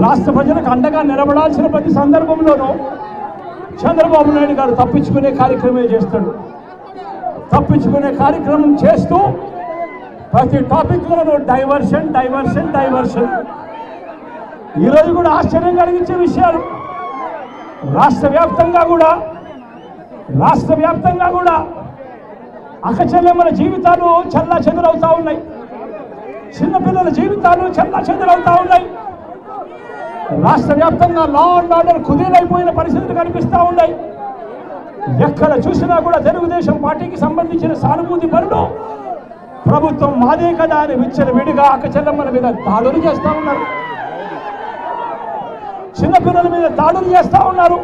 రాష్ట్ర ప్రజలకు అండగా నిలబడాల్సిన ప్రతి సందర్భంలోనూ చంద్రబాబు నాయుడు గారు తప్పించుకునే కార్యక్రమే చేస్తాడు తప్పించుకునే కార్యక్రమం చేస్తూ ప్రతి టాపిక్లోనూ డైవర్షన్ డైవర్షన్ డైవర్షన్ ఈరోజు కూడా ఆశ్చర్యం కలిగించే విషయాలు రాష్ట్ర వ్యాప్తంగా కూడా రాష్ట్ర వ్యాప్తంగా కూడా అక్కచెల్లెమ్మల జీవితాలు చల్లా చెదురవుతా ఉన్నాయి చిన్నపిల్లల జీవితాలు చల్లా చెదురవుతా ఉన్నాయి రాష్ట్ర వ్యాప్తంగా లా అండ్ ఆర్డర్ కుదేలైపోయిన పరిస్థితులు కనిపిస్తూ ఉన్నాయి ఎక్కడ చూసినా కూడా తెలుగుదేశం పార్టీకి సంబంధించిన సానుభూతి పనులు ప్రభుత్వం మాదే కదా అని విచ్చల విడిగా అక్కచెల్లెమ్మల మీద దాడులు చేస్తూ ఉన్నారు చిన్నపిల్లల మీద దాడులు చేస్తూ ఉన్నారు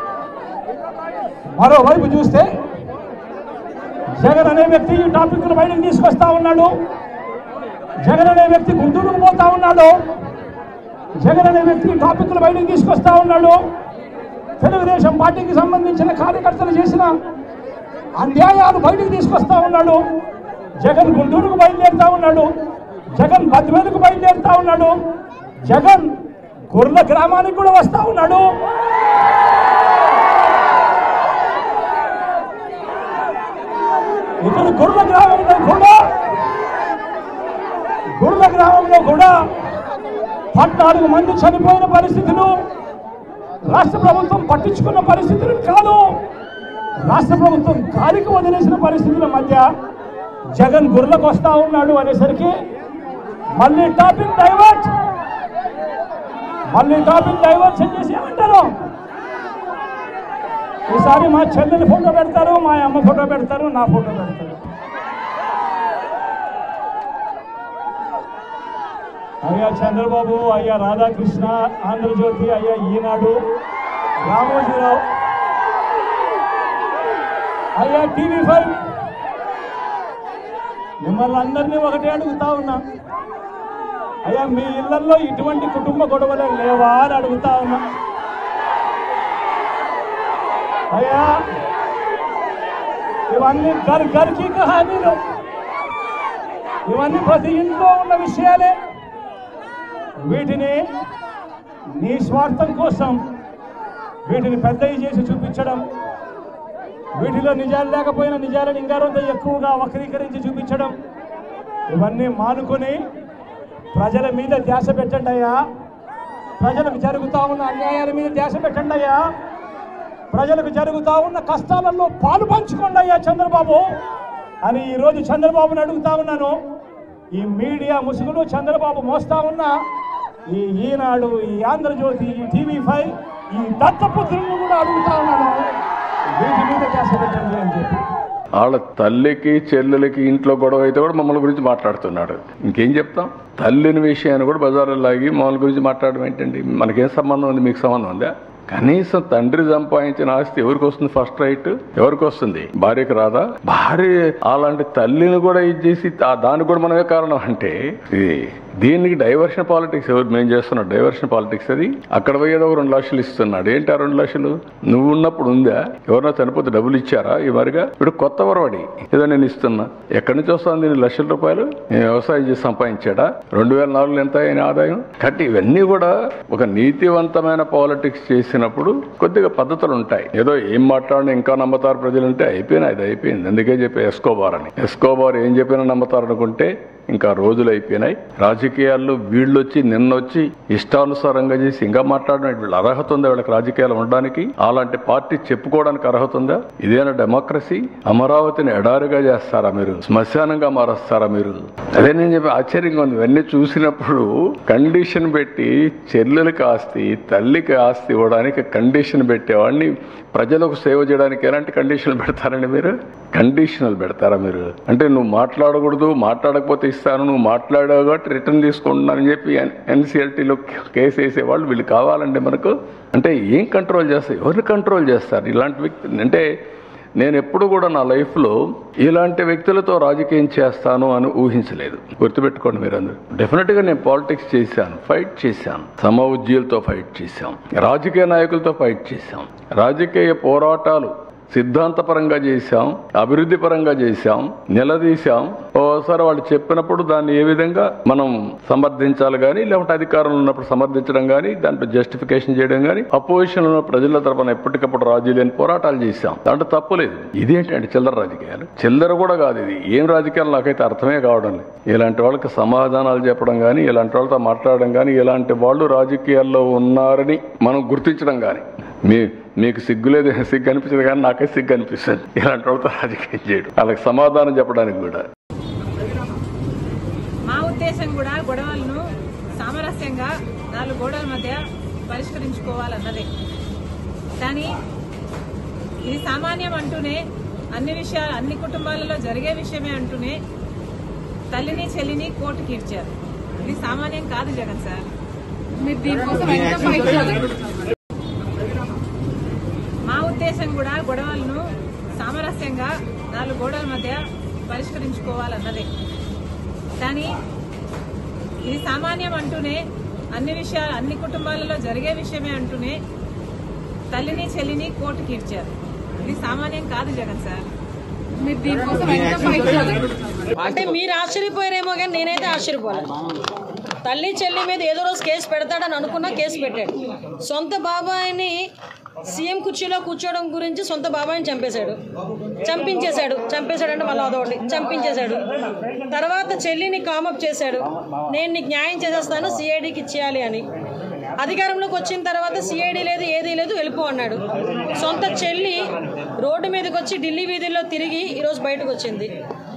మరోవైపు చూస్తే జగన్ అనే వ్యక్తి ఈ టాపిక్ను బయటకు తీసుకొస్తా ఉన్నాడు జగన్ అనే వ్యక్తి గుంటూరుకు పోతా ఉన్నాడు జగన్ అనే వ్యక్తి ఈ టాపిక్ను బయటకు తీసుకొస్తా ఉన్నాడు తెలుగుదేశం పార్టీకి సంబంధించిన కార్యకర్తలు చేసిన అన్యాయాలు బయటకు తీసుకొస్తా ఉన్నాడు జగన్ గుంటూరుకు బయలుదేరుతా ఉన్నాడు జగన్ బద్వేలుకు బయలుదేరుతా ఉన్నాడు జగన్ గుర్ల గ్రామానికి కూడా వస్తా ఉన్నాడు ఇక్కడ గుర్ల గ్రామంలో కూడా గుర్ల గ్రామంలో కూడా పద్నాలుగు మంది చనిపోయిన పరిస్థితులు రాష్ట్ర ప్రభుత్వం పట్టించుకున్న పరిస్థితులు కాదు రాష్ట్ర ప్రభుత్వం గాలికి వదిలేసిన పరిస్థితుల మధ్య జగన్ గుర్లకు వస్తా ఉన్నాడు అనేసరికి మళ్ళీ టాపిక్ డైవర్ట్ మళ్ళీ టాపిక్ డైవర్ట్ చేసి ఏమంటారు ఈసారి మా చెల్లెలి ఫోటో పెడతారు మా అమ్మ ఫోటో పెడతారు నా ఫోటో పెడతారు అయ్యా చంద్రబాబు అయ్యా రాధాకృష్ణ ఆంధ్రజ్యోతి అయ్యా ఈనాడు రామోజీరావు అయ్యా టీవీ ఫైవ్ మిమ్మల్ని అందరినీ ఒకటే అడుగుతా ఉన్నా అయ్యా మీ ఇళ్లలో ఇటువంటి కుటుంబ గొడవలు లేవా అని అడుగుతా ఉన్నా అయ్యా ఇవన్నీ గర్ గర్కి కహానీలు ఇవన్నీ ప్రతి ఇంట్లో ఉన్న విషయాలే వీటిని నీ స్వార్థం కోసం వీటిని పెద్దవి చేసి చూపించడం వీటిలో నిజాలు లేకపోయినా నిజాలను ఇంకారంత ఎక్కువగా వక్రీకరించి చూపించడం ఇవన్నీ మానుకొని ప్రజల మీద ధ్యాస పెట్టండి అయ్యా ప్రజలకు జరుగుతా ఉన్న అన్యాయాల మీద ధ్యాస పెట్టండి అయ్యా ప్రజలకు జరుగుతా ఉన్న కష్టాలలో పాలు పంచుకోండి అయ్యా చంద్రబాబు అని ఈరోజు చంద్రబాబుని అడుగుతా ఉన్నాను ఈ మీడియా ముసుగులు చంద్రబాబు మోస్తా ఉన్న ఈ ఈనాడు ఈ ఆంధ్రజ్యోతి ఈ టీవీ ఫైవ్ ఈ దత్తపుత్రులను కూడా అడుగుతా ఉన్నాను వీటి మీద ధ్యాస పెట్టండి అని చెప్పి వాళ్ళ తల్లికి చెల్లెలకి ఇంట్లో గొడవ అయితే కూడా మమ్మల్ని గురించి మాట్లాడుతున్నాడు ఇంకేం చెప్తాం తల్లిని విషయాన్ని కూడా బజార్లో లాగి మమ్మల్ని గురించి మాట్లాడడం ఏంటండి మనకేం సంబంధం ఉంది మీకు సంబంధం ఉందా కనీసం తండ్రి సంపాదించిన ఆస్తి ఎవరికి వస్తుంది ఫస్ట్ రైట్ ఎవరికి వస్తుంది భార్యకి రాదా భార్య అలాంటి తల్లిని కూడా ఇచ్చేసి ఆ- దానికి కూడా మనమే కారణం అంటే ఇది దీనికి డైవర్షన్ పాలిటిక్స్ ఎవరు మేము చేస్తున్నాం డైవర్షన్ పాలిటిక్స్ అది అక్కడ పోయేది ఒక రెండు లక్షలు ఇస్తున్నాడు ఏంటి ఆ రెండు లక్షలు నువ్వు ఉన్నప్పుడు ఉందా ఎవరన్నా చనిపోతే డబ్బులు ఇచ్చారా ఈ మరిగా ఇప్పుడు కొత్త వరవడి ఏదో నేను ఇస్తున్నా ఎక్కడి నుంచి వస్తుంది దీని లక్షల రూపాయలు నేను వ్యవసాయం చేసి సంపాదించాడా రెండు వేల నాలుగులో ఎంత అయిన ఆదాయం కాబట్టి ఇవన్నీ కూడా ఒక నీతివంతమైన పాలిటిక్స్ చేసినప్పుడు కొద్దిగా పద్ధతులు ఉంటాయి ఏదో ఏం మాట్లాడినా ఇంకా నమ్మతారు ప్రజలు అంటే అయిపోయినా ఇది అయిపోయింది అందుకే చెప్పి ఎస్కోబార్ అని ఎస్కోబార్ ఏం చెప్పినా నమ్మతారు అనుకుంటే ఇంకా రోజులు అయిపోయినాయి రాజకీయాల్లో వీళ్ళు వచ్చి నిన్న వచ్చి ఇష్టానుసారంగా చేసి ఇంకా మాట్లాడడం వీళ్ళ అర్హత ఉందా వీళ్ళకి రాజకీయాలు ఉండడానికి అలాంటి పార్టీ చెప్పుకోవడానికి అర్హత ఉందా ఇదేనా డెమోక్రసీ అమరావతిని ఎడారిగా చేస్తారా మీరు శ్మశానంగా మారుస్తారా మీరు అదే నేను చెప్పి ఆశ్చర్యంగా ఉంది ఇవన్నీ చూసినప్పుడు కండిషన్ పెట్టి చెల్లెలకి ఆస్తి తల్లికి ఆస్తి ఇవ్వడానికి కండిషన్ పెట్టేవాడిని ప్రజలకు సేవ చేయడానికి ఎలాంటి కండిషన్లు పెడతారండి మీరు కండిషనల్ పెడతారా మీరు అంటే నువ్వు మాట్లాడకూడదు మాట్లాడకపోతే ఇస్తాను నువ్వు మాట్లాడావు కాబట్టి రిటర్న్ తీసుకుంటున్నానని చెప్పి ఎన్సీఎల్టీలో కేసు వేసేవాళ్ళు వీళ్ళు కావాలండి మనకు అంటే ఏం కంట్రోల్ చేస్తారు ఎవరిని కంట్రోల్ చేస్తారు ఇలాంటి వ్యక్తి అంటే నేను ఎప్పుడు కూడా నా లైఫ్లో ఇలాంటి వ్యక్తులతో రాజకీయం చేస్తాను అని ఊహించలేదు గుర్తుపెట్టుకోండి మీరందరూ డెఫినెట్గా నేను పాలిటిక్స్ చేశాను ఫైట్ చేశాను సమ ఉద్యోగులతో ఫైట్ చేశాం రాజకీయ నాయకులతో ఫైట్ చేశాం రాజకీయ పోరాటాలు సిద్ధాంతపరంగా చేశాం అభివృద్ధి పరంగా చేశాం నిలదీశాం ఓసారి వాళ్ళు చెప్పినప్పుడు దాన్ని ఏ విధంగా మనం సమర్థించాలి కానీ లేకుంటే అధికారంలో ఉన్నప్పుడు సమర్థించడం కానీ దాంట్లో జస్టిఫికేషన్ చేయడం కానీ అపోజిషన్ ఉన్న ప్రజల తరపున ఎప్పటికప్పుడు రాజీ లేని పోరాటాలు చేశాం దాంట్లో తప్పులేదు ఇదేంటంటే చిల్లర రాజకీయాలు చిల్లర కూడా కాదు ఇది ఏం రాజకీయాలు నాకైతే అర్థమే కావడం లేదు ఇలాంటి వాళ్ళకి సమాధానాలు చెప్పడం కానీ ఇలాంటి వాళ్ళతో మాట్లాడడం కానీ ఇలాంటి వాళ్ళు రాజకీయాల్లో ఉన్నారని మనం గుర్తించడం కానీ మీ మీకు సిగ్గులేదు సిగ్గు అనిపించదు కానీ నాకే సిగ్గు అనిపిస్తుంది ఇలాంటి వాళ్ళతో రాజకీయం చేయడం వాళ్ళకి సమాధానం చెప్పడానికి కూడా మా ఉద్దేశం కూడా గొడవలను సామరస్యంగా నాలుగు గోడల మధ్య పరిష్కరించుకోవాలన్నదే కానీ ఇది సామాన్యం అంటూనే అన్ని విషయాలు అన్ని కుటుంబాలలో జరిగే విషయమే అంటూనే తల్లిని చెల్లిని కోర్టుకి ఇచ్చారు ఇది సామాన్యం కాదు జగన్ సార్ మీరు దీనికోసం ఎంత ఫైట్ చేయాలి మా ఉద్దేశం కూడా గొడవలను సామరస్యంగా నాలుగు గోడల మధ్య పరిష్కరించుకోవాలన్నదే కానీ ఇది సామాన్యం అంటూనే అన్ని విషయాలు అన్ని కుటుంబాలలో జరిగే విషయమే అంటూనే తల్లిని చెల్లిని కోర్టుకి ఇచ్చారు ఇది సామాన్యం కాదు జగన్ సార్ మీరు దీనికోసం ఎంత ఫైట్ చేయాలి అంటే మీరు ఆశ్చర్యపోయారేమో కానీ నేనైతే ఆశ్చర్యపోలేదు తల్లి చెల్లి మీద ఏదో రోజు కేసు పెడతాడని అనుకున్నా కేసు పెట్టాడు సొంత బాబాయిని సీఎం కుర్చీలో కూర్చోవడం గురించి సొంత బాబాయిని చంపేశాడు చంపించేశాడు చంపేశాడు అంటే మళ్ళీ అదొకటి చంపించేశాడు తర్వాత చెల్లిని కామప్ చేశాడు నేను నీకు న్యాయం చేసేస్తాను సిఐడికి ఇచ్చేయాలి అని అధికారంలోకి వచ్చిన తర్వాత సిఐడి లేదు ఏదీ లేదు వెళ్ళిపో అన్నాడు సొంత చెల్లి రోడ్డు మీదకి వచ్చి ఢిల్లీ వీధుల్లో తిరిగి ఈరోజు బయటకు వచ్చింది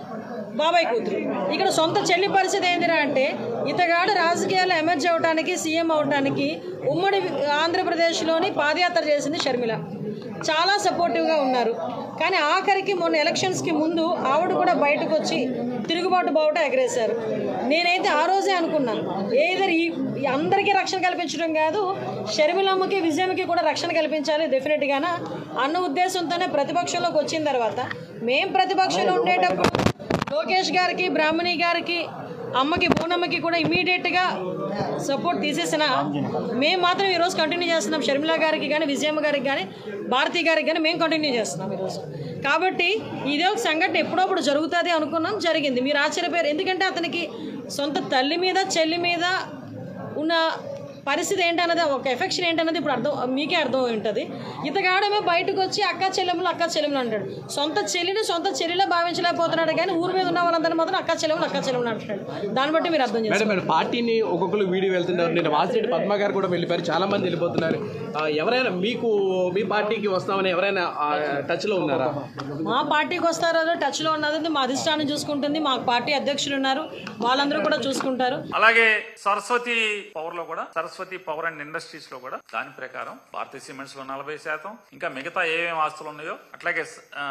బాబాయ్ కూతురు ఇక్కడ సొంత చెల్లి పరిస్థితి ఏంటిరా అంటే ఇతగాడు రాజకీయాల్లో ఎమర్జ్ అవడానికి సీఎం అవడానికి ఉమ్మడి ఆంధ్రప్రదేశ్లోని పాదయాత్ర చేసింది షర్మిల చాలా సపోర్టివ్గా ఉన్నారు కానీ ఆఖరికి మొన్న ఎలక్షన్స్కి ముందు ఆవిడ కూడా బయటకు వచ్చి తిరుగుబాటు బావుట ఎగరేశారు నేనైతే ఆ రోజే అనుకున్నాను ఏదర్ ఈ ఈ అందరికీ రక్షణ కల్పించడం కాదు షర్మిలమ్మకి విజయమ్మకి కూడా రక్షణ కల్పించాలి డెఫినెట్గాన అన్న ఉద్దేశంతోనే ప్రతిపక్షంలోకి వచ్చిన తర్వాత మేం ప్రతిపక్షంలో ఉండేటప్పుడు లోకేష్ గారికి బ్రాహ్మణి గారికి అమ్మకి బోనమ్మకి కూడా ఇమీడియట్గా సపోర్ట్ తీసేసిన మేము మాత్రం ఈరోజు కంటిన్యూ చేస్తున్నాం షర్మిల గారికి కానీ విజయమ్మ గారికి కానీ భారతి గారికి కానీ మేము కంటిన్యూ చేస్తున్నాం ఈరోజు కాబట్టి ఇదే ఒక సంఘటన ఎప్పుడప్పుడు జరుగుతుంది అనుకున్నాం జరిగింది మీరు ఆశ్చర్యపోయారు ఎందుకంటే అతనికి సొంత తల్లి మీద చెల్లి మీద ఉన్న పరిస్థితి ఏంటన్నది ఒక ఎఫెక్షన్ ఏంటన్నది ఇప్పుడు అర్థం మీకే అర్థం అయి ఉంటుంది ఇతగాడమే బయటకు వచ్చి అక్క చెల్లెములు అక్క చెల్లెములు అంటాడు సొంత చెల్లిని సొంత చెల్లిలో భావించలేకపోతున్నాడు కానీ ఊరి మీద ఉన్న వాళ్ళందరినీ మాత్రం అక్క చెల్లెములు అక్క చెల్లెములు అంటున్నాడు దాన్ని బట్టి మీరు అర్థం చేసుకోండి మేడం మేడం పార్టీని ఒక్కొక్కరు వీడి వెళ్తున్నారు నేను వాసిరెడ్డి పద్మ గారు కూడా వెళ్ళిపోయారు చాలా మంది వెళ్ళిపోతున్నారు ఆ, ఎవరైనా మీకు మీ పార్టీకి వస్తామని ఎవరైనా టచ్ లో ఉన్నారా మా పార్టీకి వస్తారో టచ్లో ఉన్నది మా అధిష్టానం చూసుకుంటుంది మా పార్టీ అధ్యక్షులు ఉన్నారు వాళ్ళందరూ కూడా చూసుకుంటారు అలాగే సరస్వతి పవర్ లో కూడా సరస్వతి పవర్ అండ్ ఇండస్ట్రీస్ లో కూడా దాని ప్రకారం భారతీయ సిమెంట్స్ లో నలభై శాతం ఇంకా మిగతా ఏమేమి ఆస్తులు ఉన్నాయో అట్లాగే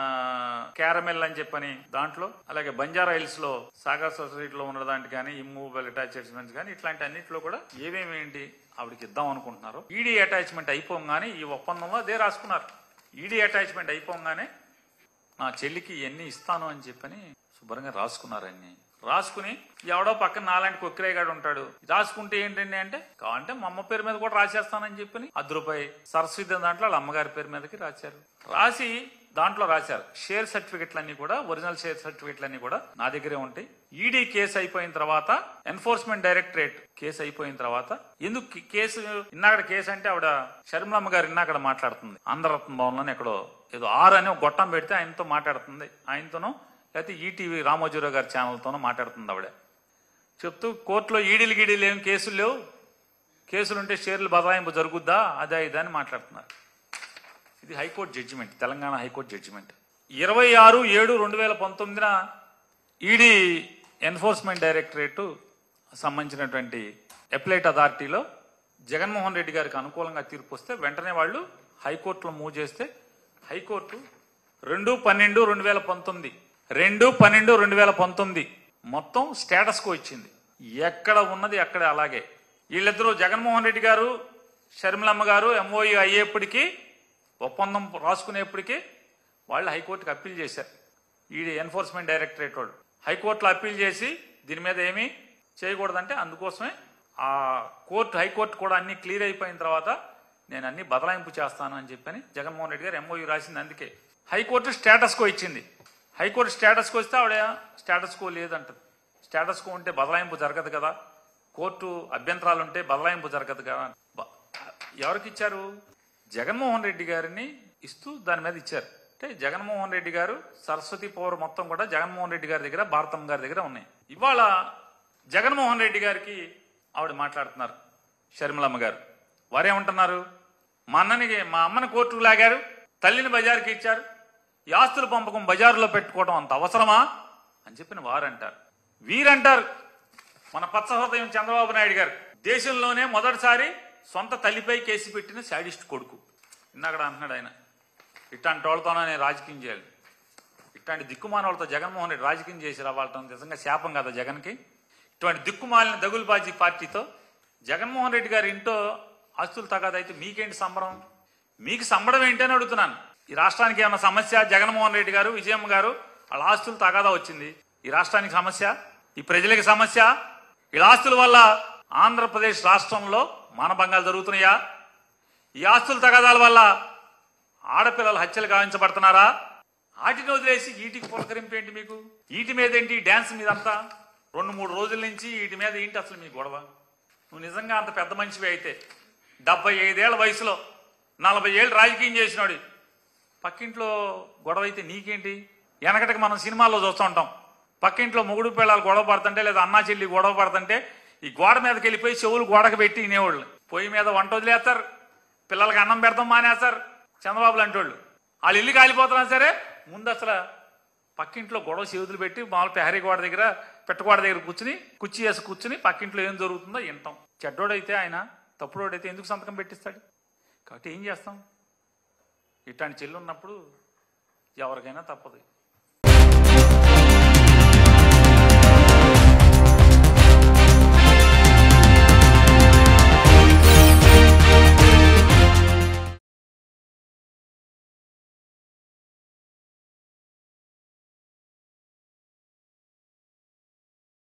క్యారమెల్ అని చెప్పని దాంట్లో అలాగే బంజారా హిల్స్ లో సాగర్ సొసైటీలో ఉన్న దాంట్లో కానీ ఇమ్మూవబుల్ అటాచ్మెంట్స్ కానీ ఇట్లాంటి అన్నింటిలో కూడా ఏమేమి ఏంటి ఆవిడకి ఇద్దాం అనుకుంటున్నారు ఈడీ అటాచ్మెంట్ అయిపోగానే ఈ ఒప్పందంలో అదే రాసుకున్నారు ఈడీ అటాచ్మెంట్ అయిపోగానే నా చెల్లికి ఎన్ని ఇస్తాను అని చెప్పని శుభ్రంగా రాసుకున్నారన్ని రాసుకుని ఎవడో పక్కన నాలాంటి కొక్కిరేగాడు ఉంటాడు రాసుకుంటే ఏంటండి అంటే కావాలంటే మా అమ్మ పేరు మీద కూడా రాసేస్తానని చెప్పని అర్ధ రూపాయి సరస్వతి దాంట్లో వాళ్ళ అమ్మగారి పేరు మీదకి రాశారు రాసి దాంట్లో రాశారు షేర్ సర్టిఫికెట్లన్నీ కూడా ఒరిజినల్ షేర్ సర్టిఫికెట్లన్నీ కూడా నా దగ్గరే ఉంటాయి ఈడీ కేసు అయిపోయిన తర్వాత ఎన్ఫోర్స్మెంట్ డైరెక్టరేట్ కేసు అయిపోయిన తర్వాత ఎందుకు కి- కేసు ఇన్నాకడ కేసు అంటే ఆవిడ షర్మిలమ్మ గారు ఇన్నాకడ మాట్లాడుతుంది ఆంధ్రరత్న భవన్లోనే ఎక్కడో ఏదో ఆరు అని ఒక గొట్టం పెడితే ఆయనతో మాట్లాడుతుంది ఆయనతోనో లేకపోతే ఈటీవీ రామోజీరావు గారి ఛానల్తోనో మాట్లాడుతుంది ఆవిడ చెప్తూ కోర్టులో ఈడీలు గీడీలు ఏం కేసులు లేవు కేసులుంటే షేర్లు బదలాయింపు జరుగుద్దా అదా ఇదా అని మాట్లాడుతున్నారు ఇది high court judgement Telangana high court judgement ఇరవై ఆరు ఏడు రెండు వేల పంతొమ్మిదిన ఈడీ ఎన్ఫోర్స్మెంట్ డైరెక్టరేట్ సంబంధించినటువంటి అప్లైట్ అథారిటీలో జగన్మోహన్ రెడ్డి గారికి అనుకూలంగా తీర్పు వస్తే వెంటనే వాళ్ళు హైకోర్టులో మూవ్ చేస్తే హైకోర్టు రెండు పన్నెండు రెండు వేల పంతొమ్మిది రెండు పన్నెండు రెండు వేల పంతొమ్మిది మొత్తం స్టేటస్ కో ఇచ్చింది ఎక్కడ ఉన్నది అక్కడ అలాగే వీళ్ళిద్దరూ జగన్మోహన్ రెడ్డి గారు షర్మిలమ్మ గారు ఎంఓఈ అయ్యేప్పటికీ ఒప్పందం రాసుకునేప్పటికీ వాళ్ళు హైకోర్టుకి అప్పీల్ చేశారు ఈ ఎన్ఫోర్స్మెంట్ డైరెక్టరేట్ వాళ్ళు హైకోర్టులో అప్పీల్ చేసి దీని మీద ఏమీ చేయకూడదంటే అందుకోసమే ఆ కోర్టు హైకోర్టు కూడా అన్ని క్లియర్ అయిపోయిన తర్వాత నేను అన్ని బదలాయింపు చేస్తాను అని చెప్పని జగన్మోహన్ రెడ్డి గారు ఎంఓయూ రాసింది అందుకే హైకోర్టు స్టేటస్ కో ఇచ్చింది హైకోర్టు స్టేటస్ కో ఇస్తే ఆవిడ స్టేటస్ కో లేదంటది స్టేటస్ కో ఉంటే బదలాయింపు జరగదు కదా కోర్టు అభ్యంతరాలు ఉంటే బదలాయింపు జరగదు కదా బ- ఎవరికి ఇచ్చారు జగన్మోహన్ రెడ్డి గారిని ఇస్తూ దాని మీద ఇచ్చారు అంటే జగన్మోహన్ రెడ్డి గారు సరస్వతి పౌర్ మొత్తం కూడా జగన్మోహన్ రెడ్డి గారి దగ్గర భారతమ్మ గారి దగ్గర ఉన్నాయి ఇవాళ జగన్మోహన్ రెడ్డి గారికి ఆవిడ మాట్లాడుతున్నారు షర్మిలమ్మ గారు వారేమంటున్నారు మా అన్ననికి మా అమ్మని కోర్టుకు లాగారు తల్లిని బజారుకి ఇచ్చారు ఈ ఆస్తుల పంపకం బజారులో పెట్టుకోవడం అంత అవసరమా అని చెప్పిన వారంటారు వీరంటారు మన పచ్చ హృదయం చంద్రబాబు నాయుడు గారు దేశంలోనే మొదటిసారి సొంత తల్లిపై కేసు పెట్టిన శాడిస్ట్ కొడుకు ఇందాక అంటున్నాడు ఆయన ఇట్లాంటి వాళ్ళతోనే నేను రాజకీయం చేయాలి ఇట్లాంటి దిక్కుమానవులతో జగన్మోహన్ రెడ్డి రాజకీయం చేసి రావటం నిజంగా శాపం కదా జగన్కి ఇటువంటి దిక్కుమాలిన దగులుబాజీ పార్టీతో జగన్మోహన్ రెడ్డి గారి ఇంట్లో ఆస్తులు తగాదైతే మీకేంటి సంబరం మీకు సంబడం ఏంటి అని అడుగుతున్నాను ఈ రాష్ట్రానికి ఏమైనా సమస్య జగన్మోహన్ రెడ్డి గారు విజయమ్మ గారు వాళ్ళ ఆస్తులు తగాదా వచ్చింది ఈ రాష్ట్రానికి సమస్య ఈ ప్రజలకి సమస్య ఈ ఆస్తుల వల్ల ఆంధ్రప్రదేశ్ రాష్ట్రంలో మానభంగాలు జరుగుతున్నాయా ఈ ఆస్తుల తగాదాల వల్ల ఆడపిల్లలు హత్యలు గావించబడుతున్నారా వాటిని వదిలేసి వీటికి పులకరింపు ఏంటి మీకు వీటి మీద ఏంటి ఈ డ్యాన్స్ మీద అంతా రెండు మూడు రోజుల నుంచి వీటి మీద ఏంటి అసలు మీ గొడవ నువ్వు నిజంగా అంత పెద్ద మనిషివి అయితే డెబ్బై ఐదేళ్ల వయసులో నలభై ఏళ్ళు రాజకీయం చేసినాడు పక్కింట్లో గొడవ అయితే నీకేంటి వెనకటికి మనం సినిమాల్లో చూస్తూ ఉంటాం పక్కింట్లో మొగుడు పిల్లలు గొడవ పడుతుంటే లేదా అన్నా చెల్లి గొడవ పడుతుంటే ఈ గోడ మీదకి వెళ్ళిపోయి చెవులు గోడకు పెట్టి వినేవాళ్ళు పొయ్యి మీద వంట వదిలేస్తారు పిల్లలకి అన్నం పెడతాం మానేస్తారు చంద్రబాబు లాంటి వాళ్ళు వాళ్ళు ఇల్లు కాలిపోతున్నా సరే ముందు అసలు పక్కింట్లో గొడవ చేతులు పెట్టి మామూలు పెహరీ గోడ దగ్గర పెట్టగోడ దగ్గర కూర్చుని కుర్చీ వేసి కూర్చుని పక్కింట్లో ఏం జరుగుతుందో వింటాం చెడ్డోడైతే ఆయన తప్పుడోడైతే ఎందుకు సంతకం పెట్టిస్తాడు కాబట్టి ఏం చేస్తాం ఇట్లాంటి చెల్లి ఉన్నప్పుడు ఎవరికైనా తప్పదు